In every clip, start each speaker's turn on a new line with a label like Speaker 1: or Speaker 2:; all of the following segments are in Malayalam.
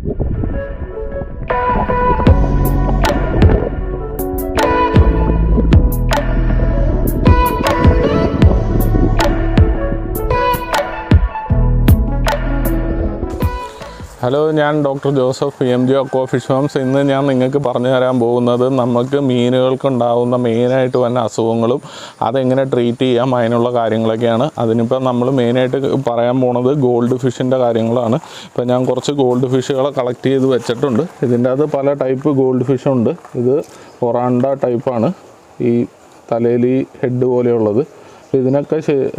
Speaker 1: ഹലോ ഞാൻ doctor Joseph P M G aqua fish farms ഇന്ന് ഞാൻ നിങ്ങൾക്ക് പറഞ്ഞു തരാൻ പോകുന്നത് നമുക്ക് മീനുകൾക്ക് ഉണ്ടാകുന്ന മെയിനായിട്ട് വന്ന അസുഖങ്ങളും അതെങ്ങനെ ട്രീറ്റ് ചെയ്യാം അതിനുള്ള കാര്യങ്ങളൊക്കെയാണ് അതിനിപ്പോൾ നമ്മൾ മെയിനായിട്ട് പറയാൻ പോണത് ഗോൾഡ് ഫിഷിൻ്റെ കാര്യങ്ങളാണ് ഇപ്പോൾ ഞാൻ കുറച്ച് ഗോൾഡ് ഫിഷുകളെ കളക്ട് ചെയ്ത് വെച്ചിട്ടുണ്ട് ഇതിൻ്റെ അകത്ത് പല ടൈപ്പ് ഗോൾഡ് ഫിഷ് ഉണ്ട് ഇത് ഒറാണ്ട ടൈപ്പാണ് ഈ തലയിൽ ഈ ഹെഡ് പോലെയുള്ളത് അപ്പോൾ ഇതിനൊക്കെ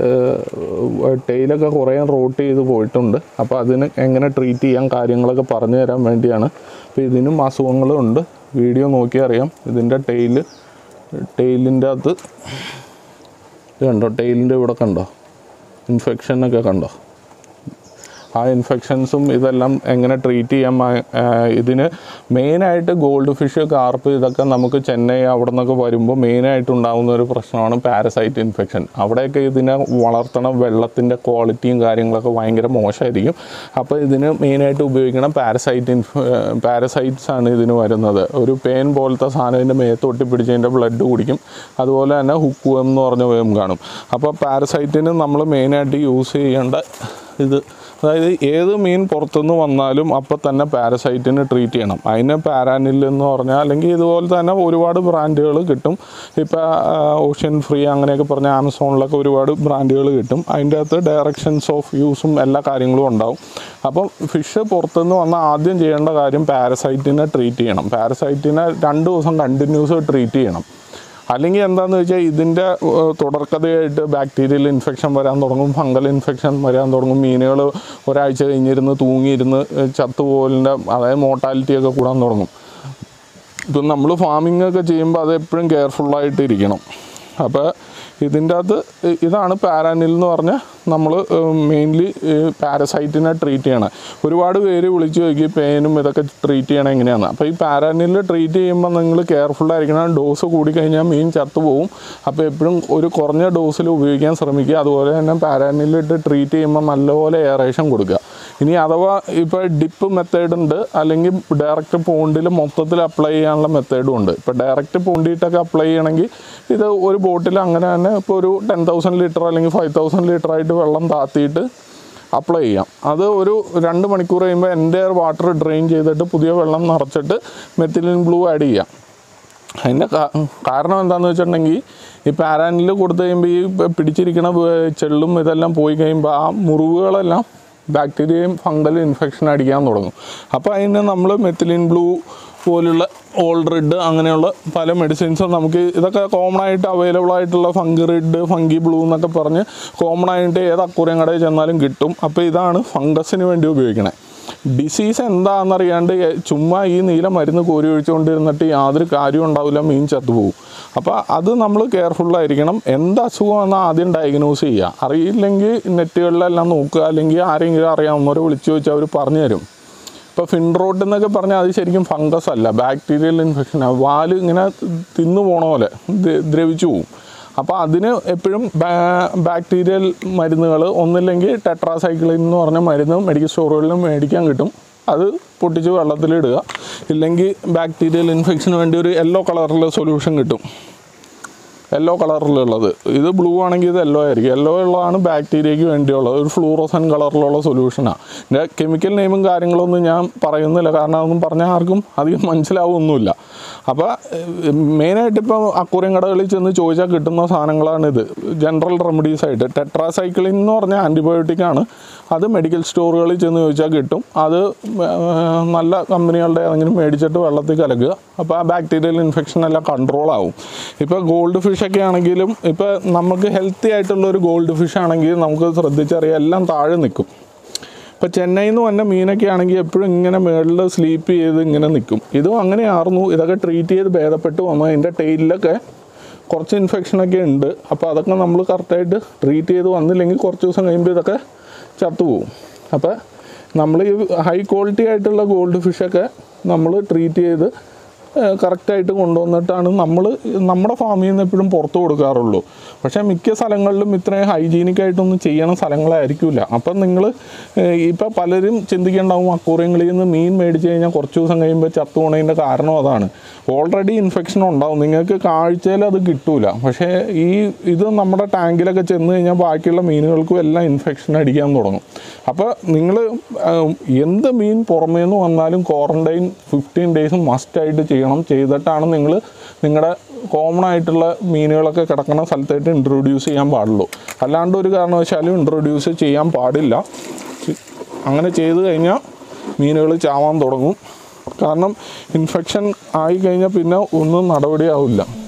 Speaker 1: ടെയിലൊക്കെ കുറേ റോട്ട് ചെയ്ത് പോയിട്ടുണ്ട് അപ്പോൾ അതിന് എങ്ങനെ ട്രീറ്റ് ചെയ്യാൻ കാര്യങ്ങളൊക്കെ പറഞ്ഞു തരാൻ വേണ്ടിയാണ് അപ്പോൾ ഇതിനും അസുഖങ്ങളും ഉണ്ട് വീഡിയോ നോക്കി അറിയാം ഇതിൻ്റെ ടെയിൽ ടെയിലിൻ്റെ അകത്ത് ഇത് കണ്ടോ ടെയിലിൻ്റെ ഇവിടെ കണ്ടോ ഇൻഫെക്ഷനൊക്കെ കണ്ടോ ആ ഇൻഫെക്ഷൻസും ഇതെല്ലാം എങ്ങനെ ട്രീറ്റ് ചെയ്യാൻ മ- ആ, ഇതിന് മെയിനായിട്ട് ഗോൾഡ് ഫിഷ് കാർപ്പ് ഇതൊക്കെ നമുക്ക് ചെന്നൈ അവിടെ നിന്നൊക്കെ വരുമ്പോൾ മെയിനായിട്ട് ഉണ്ടാകുന്ന ഒരു പ്രശ്നമാണ് പാരസൈറ്റ് ഇൻഫെക്ഷൻ അവിടെയൊക്കെ ഇതിനെ വളർത്തണ വെള്ളത്തിൻ്റെ ക്വാളിറ്റിയും കാര്യങ്ങളൊക്കെ ഭയങ്കര മോശമായിരിക്കും അപ്പോൾ ഇതിന് മെയിനായിട്ട് ഉപയോഗിക്കുന്ന പാരസൈറ്റ് ഇൻഫ പാരസൈറ്റ്സ് ആണ് ഇതിന് വരുന്നത് ഒരു പെയിൻ പോലത്തെ സാധനം ഇതിൻ്റെ മേത്ത് ഒട്ടിപ്പിടിച്ച് അതിൻ്റെ ബ്ലഡ് കുടിക്കും അതുപോലെ തന്നെ ഹുക്ക് വേം എന്ന് പറഞ്ഞ വേം കാണും അപ്പോൾ പാരസൈറ്റിന് നമ്മൾ മെയിനായിട്ട് യൂസ് ചെയ്യേണ്ട ഇത് അതായത് ഏത് മീൻ പുറത്തുനിന്ന് വന്നാലും അപ്പോൾ തന്നെ പാരസൈറ്റിന് ട്രീറ്റ് ചെയ്യണം അതിന് പാരാനിൽ എന്ന് പറഞ്ഞാൽ അല്ലെങ്കിൽ ഇതുപോലെ തന്നെ ഒരുപാട് ബ്രാൻഡുകൾ കിട്ടും ഇപ്പോൾ ഓഷ്യൻ ഫ്രീ അങ്ങനെയൊക്കെ പറഞ്ഞ ആമസോണിലൊക്കെ ഒരുപാട് ബ്രാൻഡുകൾ കിട്ടും അതിൻ്റെ അകത്ത് ഡയറക്ഷൻസ് ഓഫ് യൂസും എല്ലാ കാര്യങ്ങളും ഉണ്ടാവും അപ്പം ഫിഷ് പുറത്തുനിന്ന് വന്നാൽ ആദ്യം ചെയ്യേണ്ട കാര്യം പാരസൈറ്റിനെ ട്രീറ്റ് ചെയ്യണം പാരസൈറ്റിനെ രണ്ട് ദിവസം കണ്ടിന്യൂസ് ട്രീറ്റ് ചെയ്യണം അല്ലെങ്കിൽ എന്താണെന്ന് വെച്ചാൽ ഇതിൻ്റെ ഏഹ്, തുടർക്കഥയായിട്ട് ബാക്ടീരിയൽ ഇൻഫെക്ഷൻ വരാൻ തുടങ്ങും ഫംഗൽ ഇൻഫെക്ഷൻ വരാൻ തുടങ്ങും മീനുകൾ ഒരാഴ്ച കഴിഞ്ഞിരുന്ന് തൂങ്ങിയിരുന്ന് ഏഹ്, ചത്തുപോലിൻ്റെ അതായത് മോർട്ടാലിറ്റി ഒക്കെ കൂടാൻ തുടങ്ങും ഇപ്പം നമ്മൾ ഫാമിംഗ് ഒക്കെ ചെയ്യുമ്പോൾ അത് എപ്പോഴും കെയർഫുള്ളായിട്ട് ഇരിക്കണം അപ്പോൾ ഇതിൻ്റെ അകത്ത് ഇ- ഇതാണ് പാരാനിൽ എന്ന് പറഞ്ഞാൽ നമ്മൾ മെയിൻലി പാരസൈറ്റിനെ ട്രീറ്റ് ചെയ്യണം ഒരുപാട് പേര് വിളിച്ച് നോക്കി പെയിനും ഇതൊക്കെ ട്രീറ്റ് ചെയ്യണം എങ്ങനെയാണ് അപ്പോൾ ഈ പാരാനിൽ ട്രീറ്റ് ചെയ്യുമ്പോൾ നിങ്ങൾ കെയർഫുള്ളായിരിക്കണം ഡോസ് കൂടിക്കഴിഞ്ഞാൽ മീൻ ചത്തുപോകും അപ്പോൾ എപ്പോഴും ഒരു കുറഞ്ഞ ഡോസിൽ ഉപയോഗിക്കാൻ ശ്രമിക്കുക അതുപോലെ തന്നെ പാരാനിലിട്ട് ട്രീറ്റ് ചെയ്യുമ്പോൾ നല്ലപോലെ എയറേഷൻ കൊടുക്കുക ഇനി അഥവാ ഇപ്പോൾ ഡിപ്പ് മെത്തേഡ് ഉണ്ട് അല്ലെങ്കിൽ ഡയറക്റ്റ് പോണ്ടിൽ മൊത്തത്തിൽ അപ്ലൈ ചെയ്യാനുള്ള മെത്തേഡും ഉണ്ട് ഇപ്പോൾ ഡയറക്റ്റ് പോണ്ടിയിട്ടൊക്കെ അപ്ലൈ ചെയ്യണമെങ്കിൽ ഇത് ഒരു ബോട്ടിൽ അങ്ങനെ തന്നെ ഇപ്പോൾ ഒരു ടെൻ തൗസൻഡ് ലിറ്റർ അല്ലെങ്കിൽ ഫൈവ് തൗസൻഡ് ലിറ്റർ ആയിട്ട് വെള്ളം താത്തിയിട്ട് അപ്ലൈ ചെയ്യാം അത് ഒരു രണ്ട് മണിക്കൂർ കഴിയുമ്പോൾ എൻ്റെ വാട്ടർ ഡ്രെയിൻ ചെയ്തിട്ട് പുതിയ വെള്ളം നിറച്ചിട്ട് മെത്തിലിൻ ബ്ലൂ ആഡ് ചെയ്യാം അതിൻ്റെ കാ- കാരണം എന്താണെന്ന് വെച്ചിട്ടുണ്ടെങ്കിൽ ഈ പാരാനിൽ കൊടുത്തു കഴിയുമ്പോൾ ഈ പ- പിടിച്ചിരിക്കണ വേ- ചെള്ളും ഇതെല്ലാം പോയി കഴിയുമ്പോൾ ആ മുറിവുകളെല്ലാം ബാക്ടീരിയയും ഫംഗൽ ഇൻഫെക്ഷൻ അടിക്കാൻ തുടങ്ങും അപ്പോൾ അതിന് നമ്മൾ മെത്തിലിൻ ബ്ലൂ പോലുള്ള ഓൾറിഡ് അങ്ങനെയുള്ള പല മെഡിസിൻസും നമുക്ക് ഇതൊക്കെ കോമൺ ആയിട്ട് അവൈലബിൾ ആയിട്ടുള്ള ഫംഗി റിഡ് ഫംഗി ബ്ലൂ എന്നൊക്കെ പറഞ്ഞ് കോമൺ ആയിട്ട് ഏത് അക്കൂറിയം കടയിൽ ചെന്നാലും കിട്ടും അപ്പോൾ ഇതാണ് ഫംഗസിന് വേണ്ടി ഉപയോഗിക്കണേ ഡിസീസ് എന്താണെന്നറിയാണ്ട് എ- ചുമ്മാ ഈ നീല മരുന്ന് കോരി ഒഴിച്ചുകൊണ്ടിരുന്നിട്ട് യാതൊരു കാര്യം ഉണ്ടാവില്ല മീൻ ചത്തുപോകും അപ്പോൾ അത് നമ്മൾ കെയർഫുള്ളായിരിക്കണം എന്ത് അസുഖമാണെന്ന് ആദ്യം ഡയഗ്നോസ് ചെയ്യുക അറിയില്ലെങ്കിൽ നെറ്റുകളിലെല്ലാം നോക്കുക അല്ലെങ്കിൽ ആരെങ്കിലും അറിയാവുന്നവരെ വിളിച്ചു ചോദിച്ചാൽ അവർ പറഞ്ഞു തരും ഇപ്പോൾ ഫിൻറോട്ട് എന്നൊക്കെ പറഞ്ഞാൽ അത് ശരിക്കും ഫംഗസ് അല്ല ബാക്ടീരിയൽ ഇൻഫെക്ഷനാണ് വാല് ഇങ്ങനെ തിന്നു പോണ പോലെ ദ്ര- ദ്രവിച്ചു പോവും അപ്പോൾ അതിന് എപ്പോഴും ബാക്ടീരിയൽ മരുന്നുകൾ ഒന്നില്ലെങ്കിൽ ടെട്രാസൈക്ലിൻ എന്ന് പറഞ്ഞ മരുന്ന് മെഡിക്കൽ സ്റ്റോറുകളിലും മേടിക്കാൻ കിട്ടും അത് പൊട്ടിച്ച് വെള്ളത്തിലിടുക ഇല്ലെങ്കിൽ ബാക്ടീരിയൽ ഇൻഫെക്ഷന് വേണ്ടി ഒരു യെല്ലോ കളറിൽ സൊല്യൂഷൻ കിട്ടും യെല്ലോ കളറിലുള്ളത് ഇത് ബ്ലൂ ആണെങ്കിൽ ഇത് യെല്ലോ ആയിരിക്കും യെല്ലോ ഉള്ളതാണ് ബാക്ടീരിയയ്ക്ക് വേണ്ടിയുള്ളത് ഒരു ഫ്ലൂറോസൻ കളറിലുള്ള സൊല്യൂഷനാണ് ഇതിൻ്റെ കെമിക്കൽ നെയിമും കാര്യങ്ങളൊന്നും ഞാൻ പറയുന്നില്ല കാരണം അതൊന്നും പറഞ്ഞാൽ ആർക്കും അധികം മനസ്സിലാവുമൊന്നുമില്ല അപ്പോൾ മെയിനായിട്ട് ഇപ്പോൾ അക്കൂറിയം കടകളിൽ ചെന്ന് ചോദിച്ചാൽ കിട്ടുന്ന സാധനങ്ങളാണിത് ജനറൽ റെമഡീസ് ആയിട്ട് ടെട്രാസൈക്ലിൻ എന്ന് പറഞ്ഞ ആൻറ്റിബയോട്ടിക് ആണ് അത് മെഡിക്കൽ സ്റ്റോറുകളിൽ ചെന്ന് ചോദിച്ചാൽ കിട്ടും അത് ഏർ, നല്ല കമ്പനികളുടെ ഏതെങ്കിലും മേടിച്ചിട്ട് വെള്ളത്തിൽ കലക്കുക അപ്പോൾ ആ ബാക്ടീരിയൽ ഇൻഫെക്ഷൻ എല്ലാം കൺട്രോൾ ആവും ഇപ്പോൾ ഗോൾഡ് ഫിഷ് ഒക്കെ ആണെങ്കിലും ഇപ്പോൾ നമുക്ക് ഹെൽത്തി ആയിട്ടുള്ള ഒരു ഗോൾഡ് ഫിഷ് ആണെങ്കിൽ നമുക്ക് ശ്രദ്ധിച്ചറിയാം എല്ലാം താഴെ നിൽക്കും ഇപ്പോൾ ചെന്നൈയിൽ നിന്ന് വന്ന മീനൊക്കെ ആണെങ്കിൽ എപ്പോഴും ഇങ്ങനെ മുകളിൽ സ്ലീപ്പ് ചെയ്ത് ഇങ്ങനെ നിൽക്കും ഇതും അങ്ങനെയായിരുന്നു ഇതൊക്കെ ട്രീറ്റ് ചെയ്ത് ഭേദപ്പെട്ട് വന്നു അതിൻ്റെ ടെയിലൊക്കെ കുറച്ച് ഇൻഫെക്ഷനൊക്കെ ഉണ്ട് അപ്പോൾ അതൊക്കെ നമ്മൾ കറക്റ്റായിട്ട് ട്രീറ്റ് ചെയ്ത് വന്നില്ലെങ്കിൽ കുറച്ച് ദിവസം കഴിയുമ്പോൾ ഇതൊക്കെ ചത്തുപോകും അപ്പോൾ നമ്മൾ ഈ ഹൈ ക്വാളിറ്റി ആയിട്ടുള്ള ഗോൾഡ് ഫിഷൊക്കെ നമ്മൾ ട്രീറ്റ് ചെയ്ത് കറക്റ്റായിട്ട് കൊണ്ടുവന്നിട്ടാണ് നമ്മൾ നമ്മുടെ ഫാമിൽ നിന്ന് എപ്പോഴും പുറത്ത് കൊടുക്കാറുള്ളൂ പക്ഷേ മിക്ക സ്ഥലങ്ങളിലും ഇത്രയും ഹൈജീനിക് ആയിട്ടൊന്നും ചെയ്യണ സ്ഥലങ്ങളായിരിക്കില്ല അപ്പം നിങ്ങൾ ഇപ്പം പലരും ചിന്തിക്കേണ്ടാവും അക്കൂറിയങ്ങളിൽ നിന്ന് മീൻ മേടിച്ച് കഴിഞ്ഞാൽ കുറച്ച് ദിവസം കഴിയുമ്പോൾ ചത്തു പോണതിൻ്റെ കാരണം അതാണ് ഓൾറെഡി ഇൻഫെക്ഷൻ ഉണ്ടാവും നിങ്ങൾക്ക് കാഴ്ചയിൽ അത് കിട്ടൂല പക്ഷേ ഈ ഇത് നമ്മുടെ ടാങ്കിലൊക്കെ ചെന്ന് കഴിഞ്ഞാൽ ബാക്കിയുള്ള മീനുകൾക്കും എല്ലാം ഇൻഫെക്ഷൻ അടിക്കാൻ തുടങ്ങും അപ്പോൾ നിങ്ങൾ എന്ത് മീൻ പുറമേ നിന്ന് വന്നാലും ക്വാറൻറ്റൈൻ ഫിഫ്റ്റീൻ ഡേയ്സ് മസ്റ്റായിട്ട് ചെയ്യണം ചെയ്തിട്ടാണ് നിങ്ങൾ നിങ്ങളുടെ കോമൺ ആയിട്ടുള്ള മീനുകളൊക്കെ കിടക്കുന്ന സ്ഥലത്തായിട്ട് ഇൻട്രൊഡ്യൂസ് ചെയ്യാൻ പാടുള്ളൂ അല്ലാണ്ട് ഒരു കാരണവശാലും ഇൻട്രൊഡ്യൂസ് ചെയ്യാൻ പാടില്ല അങ്ങനെ ചെയ്ത് കഴിഞ്ഞാൽ മീനുകൾ ചാവാൻ തുടങ്ങും കാരണം ഇൻഫെക്ഷൻ ആയി കഴിഞ്ഞാൽ പിന്നെ ഒന്നും നടപടിയാവില്ല